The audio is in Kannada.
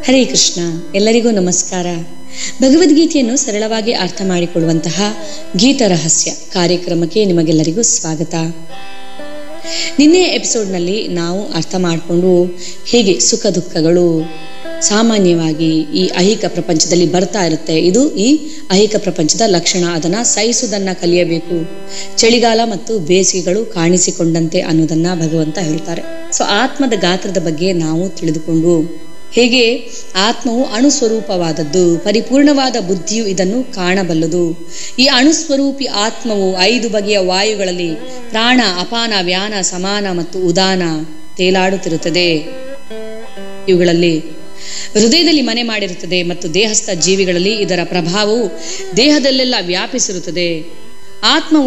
ಹರೇ ಕೃಷ್ಣ ಎಲ್ಲರಿಗೂ ನಮಸ್ಕಾರ ಭಗವದ್ಗೀತೆಯನ್ನು ಸರಳವಾಗಿ ಅರ್ಥ ಮಾಡಿಕೊಳ್ಳುವಂತಹ ಗೀತ ರಹಸ್ಯ ಕಾರ್ಯಕ್ರಮಕ್ಕೆ ನಿಮಗೆಲ್ಲರಿಗೂ ಸ್ವಾಗತ ನಿನ್ನೆ ಎಪಿಸೋಡ್ನಲ್ಲಿ ನಾವು ಅರ್ಥ ಮಾಡಿಕೊಂಡು ಹೇಗೆ ಸುಖ ದುಃಖಗಳು ಸಾಮಾನ್ಯವಾಗಿ ಈ ಐಹಿಕ ಪ್ರಪಂಚದಲ್ಲಿ ಬರ್ತಾ ಇರುತ್ತೆ ಇದು ಈ ಐಹಿಕ ಪ್ರಪಂಚದ ಲಕ್ಷಣ ಅದನ್ನ ಸಹಿಸುವುದನ್ನ ಕಲಿಯಬೇಕು ಚಳಿಗಾಲ ಮತ್ತು ಬೇಸಿಗೆಗಳು ಕಾಣಿಸಿಕೊಂಡಂತೆ ಅನ್ನೋದನ್ನ ಭಗವಂತ ಹೇಳ್ತಾರೆ ಸೊ ಆತ್ಮದ ಗಾತ್ರದ ಬಗ್ಗೆ ನಾವು ತಿಳಿದುಕೊಂಡು ಹೇಗೆ ಆತ್ಮವು ಅಣುಸ್ವರೂಪವಾದದ್ದು ಪರಿಪೂರ್ಣವಾದ ಬುದ್ಧಿಯು ಇದನ್ನು ಕಾಣಬಲ್ಲದು ಈ ಅಣುಸ್ವರೂಪಿ ಆತ್ಮವು ಐದು ಬಗೆಯ ವಾಯುಗಳಲ್ಲಿ ಪ್ರಾಣ ಅಪಾನ ವ್ಯಾನ ಸಮಾನ ಮತ್ತು ಉದಾನ ತೇಲಾಡುತ್ತಿರುತ್ತದೆ ಇವುಗಳಲ್ಲಿ ಹೃದಯದಲ್ಲಿ ಮನೆ ಮಾಡಿರುತ್ತದೆ ಮತ್ತು ದೇಹಸ್ಥ ಜೀವಿಗಳಲ್ಲಿ ಇದರ ಪ್ರಭಾವವು ದೇಹದಲ್ಲೆಲ್ಲ ವ್ಯಾಪಿಸಿರುತ್ತದೆ ಆತ್ಮವು